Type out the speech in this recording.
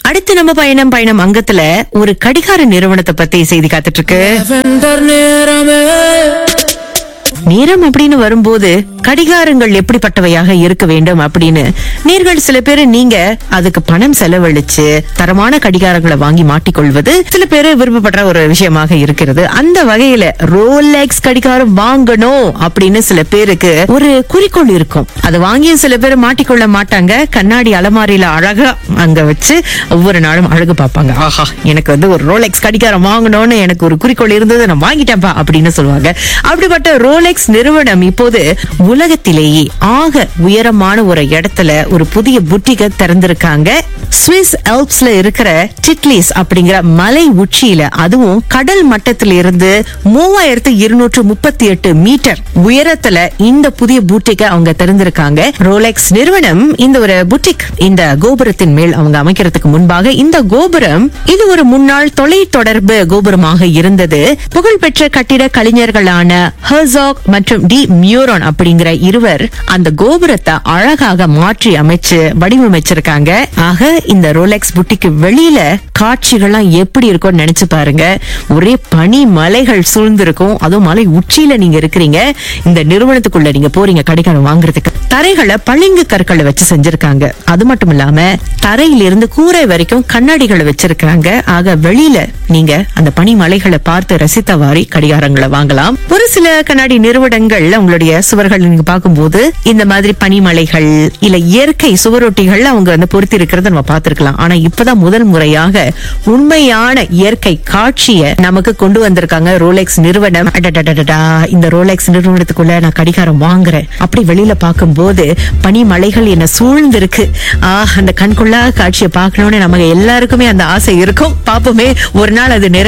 அடுத்து நம்ம பயணம் பயணம் அங்கத்துல ஒரு கடிகார நிறுவனத்தை பத்தி செய்தி காத்துட்டு இருக்கு நேரம் அப்படின்னு வரும்போது கடிகாரங்கள் எப்படிப்பட்டவையாக இருக்க வேண்டும் அப்படின்னு நீர்கள் சில பேர் நீங்க அதுக்கு பணம் செலவழிச்சு தரமான கடிகாரங்களை வாங்கி மாட்டிக்கொள்வது சில பேர் விருப்பப்படுற ஒரு விஷயமாக இருக்கிறது அந்த வகையில ரோலெக்ஸ் கடிகாரம் வாங்கணும் அப்படின்னு சில பேருக்கு ஒரு குறிக்கோள் இருக்கும் அதை வாங்கி சில பேர் மாட்டிக்கொள்ள மாட்டாங்க கண்ணாடி அலமாரியில அழகா அங்க வச்சு ஒவ்வொரு நாளும் அழகு பார்ப்பாங்க ஆஹா எனக்கு வந்து ஒரு ரோலெக்ஸ் கடிகாரம் வாங்கணும்னு எனக்கு ஒரு குறிக்கோள் இருந்தது நான் வாங்கிட்டேன்ப்பா அப்படின்னு சொல்லுவாங்க அப்படிப்பட்ட ரோலெக்ஸ் நிறுவனம் இப்போது உலகத்திலேயே ஆக உயரமான ஒரு இடத்துல ஒரு புதிய புட்டிக திறந்திருக்காங்க சுவிஸ் ஆல்ப்ஸ்ல இருக்கிற டிட்லிஸ் அப்படிங்கிற மலை உச்சியில அதுவும் கடல் மட்டத்தில இருந்து மூவாயிரத்து இருநூற்று முப்பத்தி எட்டு மீட்டர் உயரத்துல இந்த புதிய பூட்டிக்க அவங்க திறந்திருக்காங்க ரோலெக்ஸ் நிறுவனம் இந்த ஒரு புட்டிக் இந்த கோபுரத்தின் மேல் அவங்க அமைக்கிறதுக்கு முன்பாக இந்த கோபுரம் இது ஒரு முன்னாள் தொலை தொடர்பு கோபுரமாக இருந்தது புகழ்பெற்ற கட்டிட கலைஞர்களான ஹெர்சாக் மற்றும் டி மியூரோன் அப்படிங்கிற இருவர் அந்த கோபுரத்தை அழகாக மாற்றி அமைச்சு வடிவமைச்சிருக்காங்க ஆக இந்த ரோலெக்ஸ் புட்டிக்கு வெளியில காட்சிகள்லாம் எப்படி இருக்கும்னு நினைச்சு பாருங்க ஒரே பனி மலைகள் சூழ்ந்திருக்கும் அதுவும் மலை உச்சியில நீங்க இருக்கிறீங்க இந்த நிறுவனத்துக்குள்ள நீங்க போறீங்க கடிகாரம் வாங்குறதுக்கு தரைகளை பளிங்கு கற்களை வச்சு செஞ்சிருக்காங்க அது மட்டும் இல்லாம தரையிலிருந்து கூரை வரைக்கும் கண்ணாடிகளை வச்சிருக்காங்க ஆக வெளியில நீங்க அந்த பனி மலைகளை பார்த்து ரசித்தவாறி கடிகாரங்களை வாங்கலாம் ஒரு சில கண்ணாடி நிறுவனங்கள் உங்களுடைய சுவர்கள் நீங்க பார்க்கும்போது இந்த மாதிரி பனிமலைகள் இல்ல இயற்கை சுவரொட்டிகள் அவங்க வந்து பொருத்தி இருக்கிறத நம்ம பார்த்திருக்கலாம் ஆனா இப்பதான் முதல் முறையாக உண்மையான இயற்கை காட்சியை நமக்கு கொண்டு வந்திருக்காங்க ரோலெக்ஸ் நிறுவனம் அடடடடடா இந்த ரோலெக்ஸ் நிறுவனத்துக்குள்ள நான் கடிகாரம் வாங்குறேன் அப்படி வெளியில பார்க்கும்போது பனிமலைகள் என்ன சூழ்ந்திருக்கு ஆ அந்த கண்கொள்ளா காட்சியை பார்க்கணும்னு நமக்கு எல்லாருக்குமே அந்த ஆசை இருக்கும் பாப்போமே ஒரு நாள் அது நிறைவே